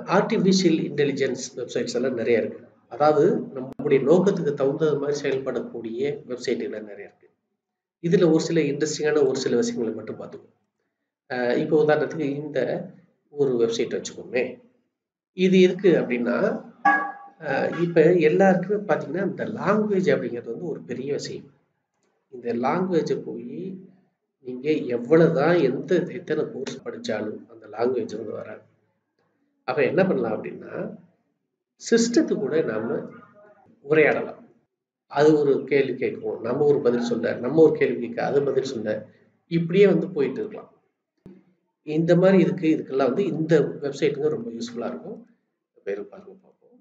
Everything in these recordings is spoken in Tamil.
ஆர்டிஃபிஷியல் இன்டெலிஜென்ஸ் வெப்சைட்ஸ் எல்லாம் நிறைய இருக்கு அதாவது நம்முடைய நோக்கத்துக்கு தகுந்தது மாதிரி செயல்படக்கூடிய வெப்சைட்டுகள் நிறைய இருக்கு இதுல ஒரு சில இன்ட்ரெஸ்டிங்கான ஒரு சில விஷயங்களை மட்டும் பார்த்துக்கோம் அஹ் இப்போ உதாரணத்துக்கு இந்த ஒரு வெப்சைட் வச்சுக்கோமே இது இருக்கு அப்படின்னா அஹ் இப்ப எல்லாருக்குமே பாத்தீங்கன்னா இந்த லாங்குவேஜ் அப்படிங்கிறது வந்து ஒரு பெரிய விஷயம் இந்த லாங்குவேஜை போய் நீங்க எவ்வளவுதான் எந்த எத்தனை கோர்ஸ் படிச்சாலும் அந்த லாங்குவேஜ் வந்து வராது அப்ப என்ன பண்ணலாம் அப்படின்னா சிஸ்டத்து கூட நாம உரையாடலாம் அது ஒரு கேள்வி கேட்கும் நம்ம ஒரு பதில் சொல்ல நம்ம ஒரு கேள்வி கேட்க அது பதில் சொல்ல இப்படியே வந்து போயிட்டு இருக்கலாம் இந்த மாதிரி இதுக்கு இதுக்கெல்லாம் வந்து இந்த வெப்சைட்டுங்க ரொம்ப யூஸ்ஃபுல்லா இருக்கும் பேரும் பாருங்க பார்ப்போம்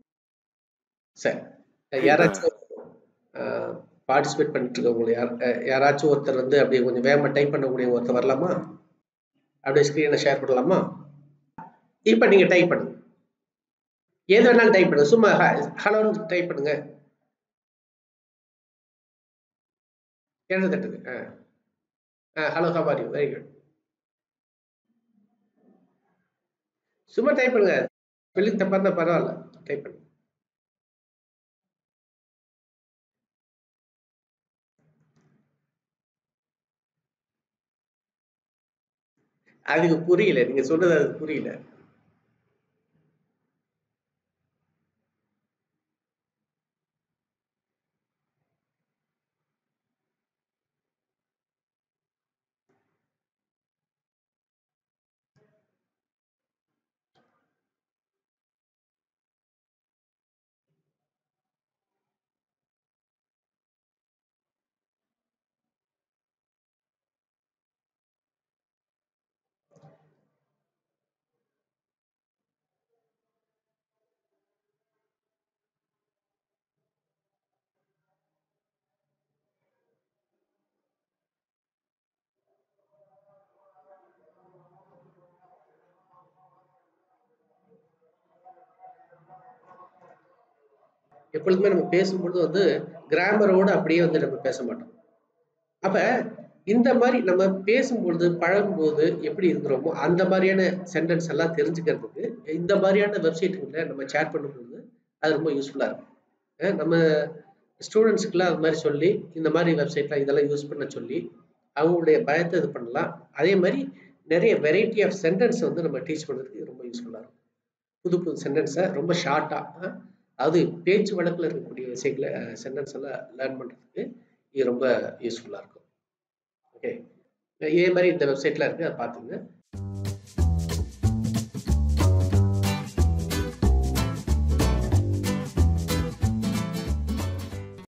சரி யாராச்சும் பார்ட்டிசிபேட் பண்ணிட்டு இருக்கவங்க யார் அஹ் யாராச்சும் ஒருத்தர் வந்து அப்படியே கொஞ்சம் வேகமா டைப் பண்ணக்கூடிய ஒருத்தர் வரலாமா அப்படியே ஸ்க்ரீனை ஷேர் பண்ணலாமா இப்போ நீங்க டைப் பண்ணுங்க எது வேணாலும் டைப் பண்ணுங்க சும்மா ஹலோன்னு டைப் பண்ணுங்க எழுத தட்டுங்க ஆ hello how are you very good சும்மா டைப் பண்ணுங்க ஸ்பெல்லிங் தப்பா இருந்தா பரவாயில்ல டைப் பண்ணுங்க அதுக்கு புரியல நீங்க சொல்றது அதுக்கு புரியல எப்பொழுதுமே நம்ம பேசும்பொழுது வந்து கிராமரோட அப்படியே வந்து நம்ம பேச மாட்டோம் அப்ப இந்த மாதிரி நம்ம பேசும்பொழுது பழகும்போது எப்படி இருக்கிறோமோ அந்த மாதிரியான சென்டென்ஸ் எல்லாம் தெரிஞ்சுக்கிறதுக்கு இந்த மாதிரியான வெப்சைட்டுங்களை நம்ம சேட் பண்ணும்போது அது ரொம்ப யூஸ்ஃபுல்லா இருக்கும் அஹ் நம்ம ஸ்டூடெண்ட்ஸ்க்குலாம் அது மாதிரி சொல்லி இந்த மாதிரி வெப்சைட்ல இதெல்லாம் யூஸ் பண்ண சொல்லி அவங்களுடைய பயத்தை இது பண்ணலாம் அதே மாதிரி நிறைய வெரைட்டி ஆஃப் சென்டென்ஸ் வந்து நம்ம டீச் பண்ணுறதுக்கு ரொம்ப யூஸ்ஃபுல்லாக இருக்கும் புது புது சென்டென்ஸை ரொம்ப ஷார்ட்டாக அது பேச்சு வழக்கில் இருக்கக்கூடிய விஷயங்களை சென்டென்ஸ் எல்லாம் லேர்ன் பண்ணுறதுக்கு இது ரொம்ப யூஸ்ஃபுல்லாக இருக்கும் ஓகே இதே மாதிரி இந்த வெப்சைட்லாம் இருக்குது அதை பார்த்துங்க